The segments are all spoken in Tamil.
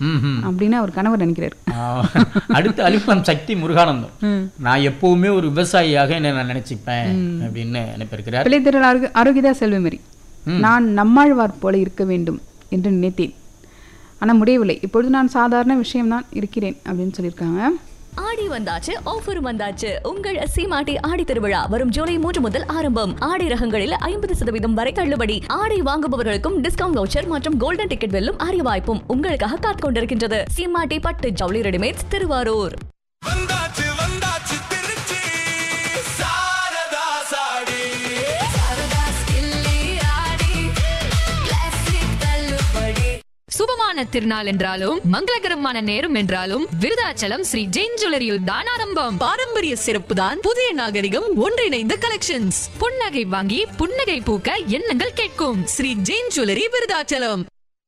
ம், ம். அப்படின்னு அவர் கணவர் நினைக்கிறாரு ஆ, அடுத்து அலிகுளம் சக்தி முருகானந்தம் நான் எப்பவுமே ஒரு விவசாயியாக என்ன நான் நினைச்சுப்பேன் அப்படின்னு அனுப்பியிருக்கிறார் பிள்ளைத்திரள் ஆரோக்கிய ஆரோக்கியதா செல்வமேரி நான் நம்மாழ்வார் போல இருக்க வேண்டும் என்று நினைத்தேன் ஆனால் முடியவில்லை இப்பொழுது நான் சாதாரண விஷயம்தான் இருக்கிறேன் அப்படின்னு சொல்லியிருக்காங்க ஆடி வந்தாச்சு ஆஃபர் வந்தாச்சு உங்கள் சீமாட்டி ஆடி திருவிழா வரும் ஜூலை மூன்று முதல் ஆரம்பம் ஆடை ரகங்களில் ஐம்பது சதவீதம் வரை தள்ளுபடி ஆடை வாங்குபவர்களுக்கும் டிஸ்கவுண்ட் வவுச்சர் மற்றும் கோல்டன் டிக்கெட் வெல்லும் அரிய வாய்ப்பும் உங்களுக்காக காத்துக் கொண்டிருக்கின்றது சீமாட்டி பட்டு ஜவுளி ரெடிமேட்ஸ் திருவாரூர் வந்தாச்சு வந்தாச்சு திருச்சி சாரதா சாடி சுபமான திருநாள் என்றாலும் மங்களகரமான நேரம் என்றாலும் விருதாச்சலம் ஸ்ரீ ஜெயின் ஜுவல்லரியில் தான் ஆரம்பம் பாரம்பரிய சிறப்பு தான் புதிய நாகரிகம் ஒன்றிணைந்த கலெக்ஷன்ஸ் புன்னகை வாங்கி புன்னகை பூக்க எண்ணங்கள் கேட்கும் ஸ்ரீ ஜெயின் ஜுவல்லரி விருதாச்சலம்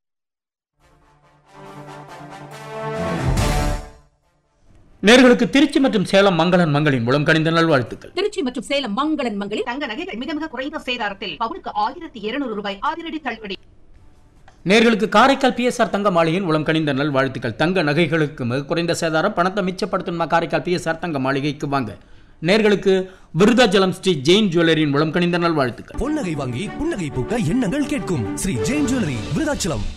நேர்களுக்கு திருச்சி மற்றும் சேலம் மங்களன் மங்களின் மூலம் கணிந்த நல்வாழ்த்துக்கள் திருச்சி மற்றும் சேலம் மங்களன் மங்களில் தங்க நகைகள் மிக மிக குறைந்த சேதாரத்தில் பவுனுக்கு ஆயிரத்தி இருநூறு ரூபாய் அதிரடி தள்ளுபடி நேர்களுக்கு காரைக்கால் பிஎஸ்ஆர் தங்க மாளிகையின் உளம் கணிந்த நல்வாழ்த்துக்கள் தங்க நகைகளுக்கு மிக குறைந்த சேதாரம் பணத்தை மிச்சப்படுத்தும் காரைக்கால் பிஎஸ்ஆர் தங்க மாளிகைக்கு வாங்க நேர்களுக்கு விருதாச்சலம் ஸ்ரீ ஜெயின் ஜுவல்லரியின் மூலம் கணிந்த நல்வாழ்த்துக்கள் பொன்னகை வாங்கி புன்னகை பூக்க எண்ணங்கள் கேட்கும் ஸ்ரீ ஜெயின் ஜுவல்லரி விருதாச்சலம்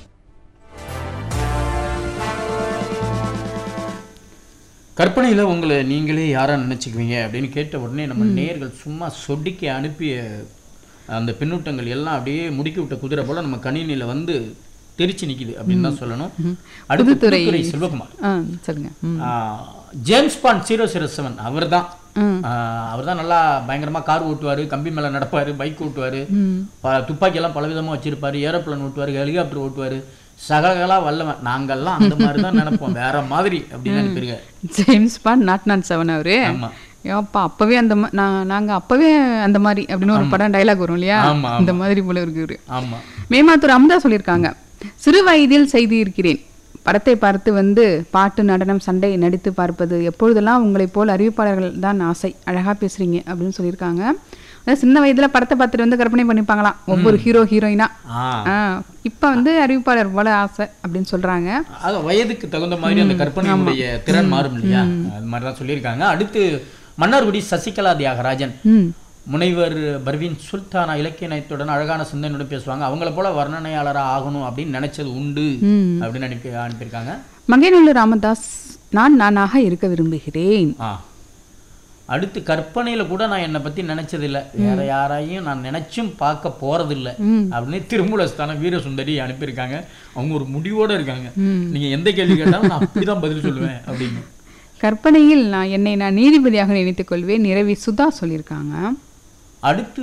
கற்பனையில் உங்களை நீங்களே யாரா நினச்சிக்குவீங்க அப்படின்னு கேட்ட உடனே நம்ம நேர்கள் சும்மா சொடிக்கி அனுப்பிய அந்த பின்னூட்டங்கள் எல்லாம் அப்படியே முடுக்கி விட்ட குதிரை போல நம்ம கணினியில் வந்து தெரிச்சு நிக்குது அப்படின்னு தான் சொல்லணும் அடுத்து புதுத்துறை. புதுத்துறை செல்வகுமார் ஆ சொல்லுங்க ம். ஆ, James Bond zero zero seven அவர் தான் அவர் தான் நல்லா பயங்கரமா கார் ஓட்டுவாரு கம்பி மேல நடப்பாரு பைக் ஓட்டுவாரு ப- துப்பாக்கி எல்லாம் பலவிதமா வச்சிருப்பாரு ஏரோப்ளேன் ஓட்டுவாரு ஹெலிகாப்டர் ஓட்டுவாரு சகலகலா வல்லவன் நாங்கெல்லாம் அந்த மாதிரி தான் நினைப்போம் வேற மாதிரி அப்படின்னு நினைப்பீங்க James Bond nought nought seven அவரு ஆமா. ஏப்பா அப்பவே அந்த மா- நான் நாங்க அப்பவே அந்த மாதிரி அப்படின்னு ஒரு படம் டைலாக் வரும் இல்லையா ஆமா, இந்த மாதிரி போல இருக்கு இவரு ஆமா மேமாத்தூர் அமுதா சொல்லியிருக்காங்க சிறு வயதில் செய்து இருக்கிறேன் படத்தை பார்த்து வந்து பாட்டு நடனம் சண்டை நடித்து பார்ப்பது எப்பொழுதெல்லாம் உங்களைப் போல் அறிவிப்பாளர்கள் தான் ஆசை அழகா பேசுறீங்க அப்படின்னு சொல்லியிருக்காங்க அதாவது சின்ன வயதுல படத்தை பார்த்துட்டு வந்து கற்பனை பண்ணிப்பாங்களாம் ஒவ்வொரு ஹீரோ ஹீரோயினா ஆ இப்போ வந்து அறிவிப்பாளர் போல ஆசை அப்படின்னு சொல்றாங்க அது வயதுக்கு தகுந்த மாதிரி அந்த கற்பனையுடைய திறன் மாறும் இல்லையா அது மாதிரி தான் சொல்லியிருக்காங்க அடுத்து மன்னார்குடி சசிகலா தியாகராஜன் ம் முனைவர் பர்வீன் சுல்தானா இலக்கிய நயத்துடன் அழகான சிந்தனையுடன் பேசுவாங்க அவங்கள போல வர்ணனையாளரா ஆகணும் அப்படின்னு நினைச்சது உண்டு அப்படின்னு அனுப்பி அனுப்பியிருக்காங்க மகேநல்லூர் ராமதாஸ் நான் நானாக இருக்க விரும்புகிறேன் ஆ அடுத்து கற்பனையில கூட நான் என்னை பத்தி நினைச்சதில்ல வேற யாரையும் நான் நினைச்சும் பார்க்க போறதில்ல அப்படின்னு திருமூலஸ்தான வீரசுந்தரி அனுப்பியிருக்காங்க அவங்க ஒரு முடிவோட இருக்காங்க நீங்க எந்த கேள்வி கேட்டாலும் நான் அப்படிதான் பதில் சொல்லுவேன் அப்படின்னு கற்பனையில் நான் என்னை நான் நீதிபதியாக நினைத்துக் கொள்வேன் நிறவி சுதா சொல்லியிருக்காங்க அடுத்து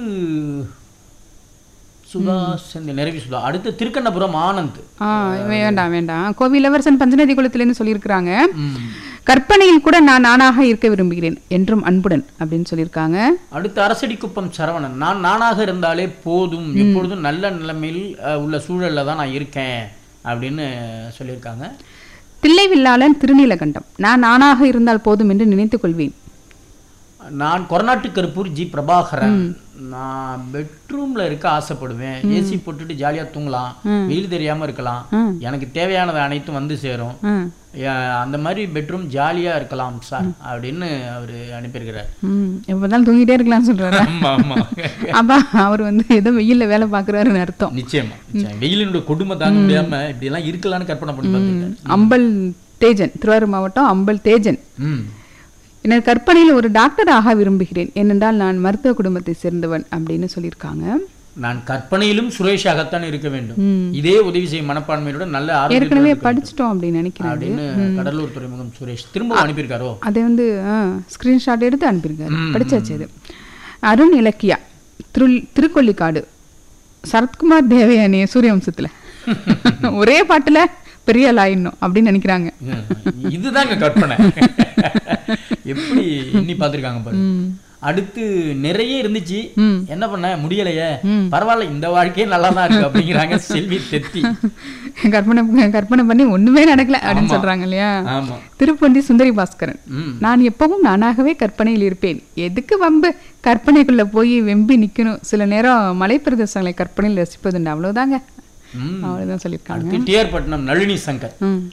சுதா செந்தி நிறைவி சுதா அடுத்து திருக்கண்ணபுரம் ஆனந்த் ஆ வேண்டாம் வேண்டாம் கோவில் இளவரசன் பஞ்சநதி குளத்திலேருந்து சொல்லியிருக்கிறாங்க கற்பனையில் கூட நான் நானாக இருக்க விரும்புகிறேன் என்றும் அன்புடன் அப்படின்னு சொல்லியிருக்காங்க அடுத்து அரசடிக்குப்பம் சரவணன் நான் நானாக இருந்தாலே போதும் எப்பொழுதும் நல்ல நிலைமையில் அஹ், உள்ள சூழல்ல தான் நான் இருக்கேன் அப்படின்னு சொல்லியிருக்காங்க தில்லைவில்லாளன் திருநீலகண்டம் நான் நானாக இருந்தால் போதும் என்று நினைத்துக் கொள்வேன் நான் கொரநாட்டு கருப்பூர் ஜி பிரபாகரன் நான் பெட்ரூம்ல இருக்க ஆசைப்படுவேன் ஏசி போட்டுட்டு ஜாலியா தூங்கலாம் வெயில் தெரியாம இருக்கலாம் எனக்கு தேவையானது அனைத்தும் வந்து சேரும் ம். ஏ- அந்த மாதிரி பெட்ரூம் ஜாலியா இருக்கலாம் சார் அப்படின்னு அவரு அனுப்பியிருக்கிறார் ம் எப்போதாலும் தூங்கிட்டே இருக்கலாம்னு சொல்றாரு ஆமா ஆமா அப்பா அவர் வந்து ஏதோ வெயில்ல வேலை பார்க்குறாருன்னு அர்த்தம் நிச்சயமா நிச்சயம் வெயிலினுடைய கொடுமை தாங்க முடியாம இப்படி எல்லாம் இருக்கலாம்னு கற்பனை பண்ணி பார்த்துருக்கேன் அம்பல் தேஜன் திருவாரூர் மாவட்டம் அம்பல் தேஜன் ம் எனது கற்பனையில் ஒரு டாக்டர் ஆக விரும்புகிறேன் ஏனென்றால் நான் மருத்துவ குடும்பத்தை சேர்ந்தவன் அப்படின்னு சொல்லியிருக்காங்க நான் கற்பனையிலும் சுரேஷாகத்தான் இருக்க வேண்டும் இதே உதவி செய்யும் மனப்பான்மையோட நல்ல ஆரோக்கியத்தோட ஏற்கனவே இருக்க வேண்டும். படிச்சிட்டோம் அப்படின்னு நினைக்கிறேன் அப்படின்னு கடலூர் துறைமுகம் சுரேஷ் திரும்ப அனுப்பியிருக்காரோ அதை வந்து ஸ்கிரீன்ஷாட் எடுத்து அனுப்பியிருக்காரு படிச்சாச்சு அது அருண் இலக்கியா திரு திருக்கொல்லிக்காடு சரத்குமார் தேவயானி சூரியவம்சத்துல ஒரே பாட்டுல பெரிய லாயிடணும் அப்படின்னு நினைக்கிறாங்க ம், இதுதாங்க கற்பனை எப்படி எண்ணி பார்த்திருக்காங்க பாரு அடுத்து நிறைய இருந்துச்சு என்ன பண்ண முடியலையே பரவாயில்ல இந்த வாழ்க்கையே நல்லா தான் இருக்கு அப்படிங்கிறாங்க செல்வி தெத்தி கற்பனை கற்பனை பண்ணி ஒண்ணுமே நடக்கல அப்படின்னு சொல்றாங்க இல்லையா ஆமா திருப்பந்தி சுந்தரி பாஸ்கரன் ம். நான் எப்பவும் நானாகவே கற்பனையில் இருப்பேன் எதுக்கு வம்பு கற்பனைக்குள்ள போய் வெம்பி நிக்கணும் சில நேரம் மலைப்பிரதேசங்களை கற்பனையில் ரசிப்பதுண்டு அவ்வளவுதாங்க ம். அவ்வளவுதான் சொல்லியிருக்காங்க அடுத்து டிஆர் பட்னம் நளினி சங்கர் ம்